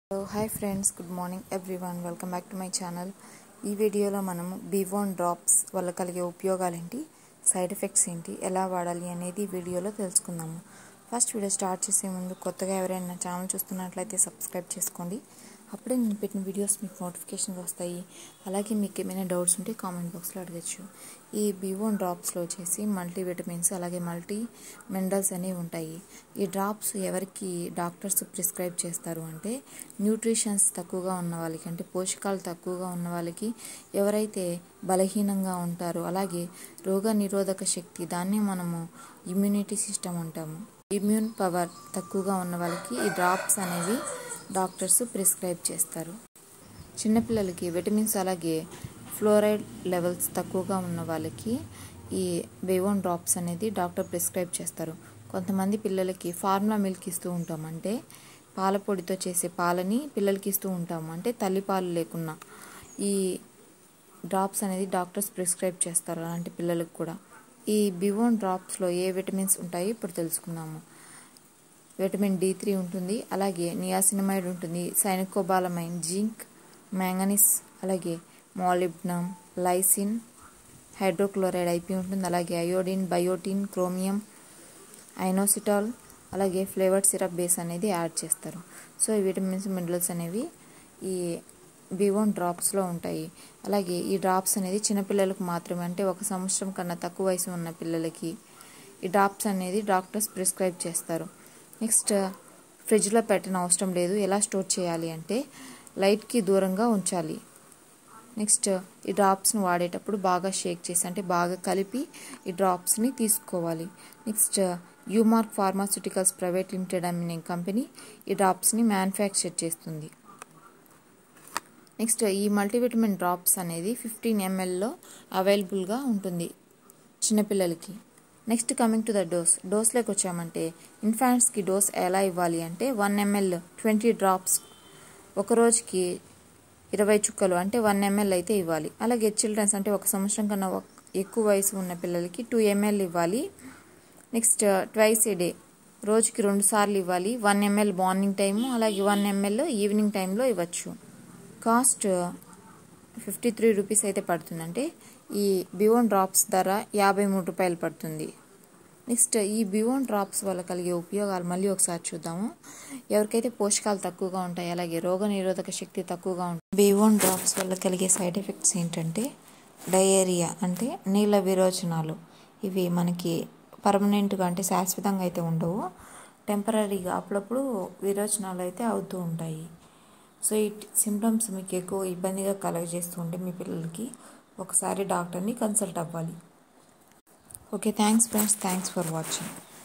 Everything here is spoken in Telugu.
hello hi friends good morning everyone welcome back to my channel ఈ వీడియోలో మనము బీవోన్ డ్రాప్స్ వల్ల కలిగే ఉపయోగాలు ఏంటి సైడ్ ఎఫెక్ట్స్ ఏంటి ఎలా వాడాలి అనేది ఈ వీడియోలో తెలుసుకుందాము ఫస్ట్ వీడియో స్టార్ట్ చేసే ముందు కొత్తగా ఎవరైనా నా ఛానల్ చూస్తున్నట్లయితే సబ్స్క్రైబ్ చేసుకోండి అప్పుడే నేను పెట్టిన వీడియోస్ మీకు నోటిఫికేషన్స్ వస్తాయి అలాగే మీకు ఏమైనా డౌట్స్ ఉంటే కామెంట్ బాక్స్లో అడగచ్చు ఈ బీవోన్ డ్రాప్స్లో వచ్చేసి మల్టీ విటమిన్స్ అలాగే మల్టీ మినరల్స్ అనేవి ఉంటాయి ఈ డ్రాప్స్ ఎవరికి డాక్టర్స్ ప్రిస్క్రైబ్ చేస్తారు అంటే న్యూట్రిషన్స్ తక్కువగా ఉన్న వాళ్ళకి అంటే పోషకాలు తక్కువగా ఉన్న వాళ్ళకి ఎవరైతే బలహీనంగా ఉంటారో అలాగే రోగ నిరోధక శక్తి దాన్ని మనము ఇమ్యూనిటీ సిస్టమ్ అంటాము ఇమ్యూన్ పవర్ తక్కువగా ఉన్న వాళ్ళకి ఈ డ్రాప్స్ అనేవి డాక్టర్స్ ప్రిస్క్రైబ్ చేస్తారు చిన్నపిల్లలకి విటమిన్స్ అలాగే ఫ్లోరైడ్ లెవెల్స్ తక్కువగా ఉన్న వాళ్ళకి ఈ బేవోన్ డ్రాప్స్ అనేది డాక్టర్ ప్రిస్క్రైబ్ చేస్తారు కొంతమంది పిల్లలకి ఫార్ములా మిల్క్ ఇస్తూ ఉంటాం అంటే పాల పొడితో చేసే పాలని పిల్లలకి ఇస్తూ ఉంటాము అంటే తల్లిపాలు లేకున్నా ఈ డ్రాప్స్ అనేది డాక్టర్స్ ప్రిస్క్రైబ్ చేస్తారు అలాంటి పిల్లలకు కూడా ఈ బివోన్ డ్రాప్స్లో ఏ విటమిన్స్ ఉంటాయి ఇప్పుడు తెలుసుకుందాము విటమిన్ డి త్రీ ఉంటుంది అలాగే నియాసినమైడ్ ఉంటుంది సైనికోబాలమైన్ జింక్ మ్యాంగనీస్ అలాగే మాలిబ్నమ్ లైసిన్ హైడ్రోక్లోరైడ్ ఐపి ఉంటుంది అలాగే అయోడిన్ బయోటిన్ క్రోమియం ఐనోసిటాల్ అలాగే ఫ్లేవర్డ్ సిరప్ బేస్ అనేది యాడ్ చేస్తారు సో ఈ విటమిన్స్ మినరల్స్ అనేవి ఈ బివోన్ డ్రాప్స్లో ఉంటాయి అలాగే ఈ డ్రాప్స్ అనేది చిన్నపిల్లలకు మాత్రమే అంటే ఒక సంవత్సరం కన్నా తక్కువ వయసు ఉన్న పిల్లలకి ఈ డ్రాప్స్ అనేది డాక్టర్స్ ప్రిస్క్రైబ్ చేస్తారు నెక్స్ట్ ఫ్రిడ్జ్లో పెట్టిన అవసరం లేదు ఎలా స్టోర్ చేయాలి అంటే లైట్కి దూరంగా ఉంచాలి నెక్స్ట్ ఈ డ్రాప్స్ని వాడేటప్పుడు బాగా షేక్ చేసి అంటే బాగా కలిపి ఈ డ్రాప్స్ని తీసుకోవాలి next Eumark pharmaceuticals private limited అనే కంపెనీ ఈ డ్రాప్స్ని మ్యానుఫ్యాక్చర్ చేస్తుంది నెక్స్ట్ ఈ మల్టీవిటమిన్ డ్రాప్స్ అనేది ఫిఫ్టీన్ ఎంఎల్లో అవైలబుల్గా ఉంటుంది చిన్నపిల్లలకి next coming to the dose డోస్లోకి వచ్చామంటే ఇన్ఫాంట్స్కి డోస్ ఎలా ఇవ్వాలి అంటే వన్ ఎంఎల్ ట్వంటీ డ్రాప్స్ ఒక రోజుకి ఇరవై చుక్కలు అంటే వన్ ఎంఎల్ అయితే ఇవ్వాలి అలాగే చిల్డ్రన్స్ అంటే ఒక సంవత్సరం కన్నా ఎక్కువ వయసు ఉన్న పిల్లలకి టూ ఎంఎల్ ఇవ్వాలి నెక్స్ట్ ట్వైస్ ఏ డే రోజుకి రెండు సార్లు ఇవ్వాలి వన్ ఎంఎల్ మార్నింగ్ టైము అలాగే వన్ ఎంఎల్ ఈవినింగ్ టైంలో ఇవ్వచ్చు కాస్ట్ ఫిఫ్టీ త్రీ రూపీస్ అయితే పడుతుంది అంటే ఈ బివోన్ డ్రాప్స్ ధర యాభై మూడు రూపాయలు పడుతుంది నెక్స్ట్ ఈ బివోన్ డ్రాప్స్ వల్ల కలిగే ఉపయోగాలు మళ్ళీ ఒకసారి చూద్దాము ఎవరికైతే పోషకాలు తక్కువగా ఉంటాయి అలాగే రోగ నిరోధక శక్తి తక్కువగా ఉంటుంది బివోన్ డ్రాప్స్ వల్ల కలిగే సైడ్ ఎఫెక్ట్స్ ఏంటంటే డయేరియా అంటే నీళ్ళ విరోచనాలు ఇవి మనకి పర్మనెంట్గా అంటే శాశ్వతంగా అయితే ఉండవు టెంపరీగా అప్పుడప్పుడు విరోచనాలు అయితే అవుతూ ఉంటాయి సో ఈ సిమ్టమ్స్ మీకు ఎక్కువ ఇబ్బందిగా కలగజేస్తూ ఉంటే మీ పిల్లలకి ఒకసారి డాక్టర్ని కన్సల్ట్ అవ్వాలి okay thanks friends thanks for watching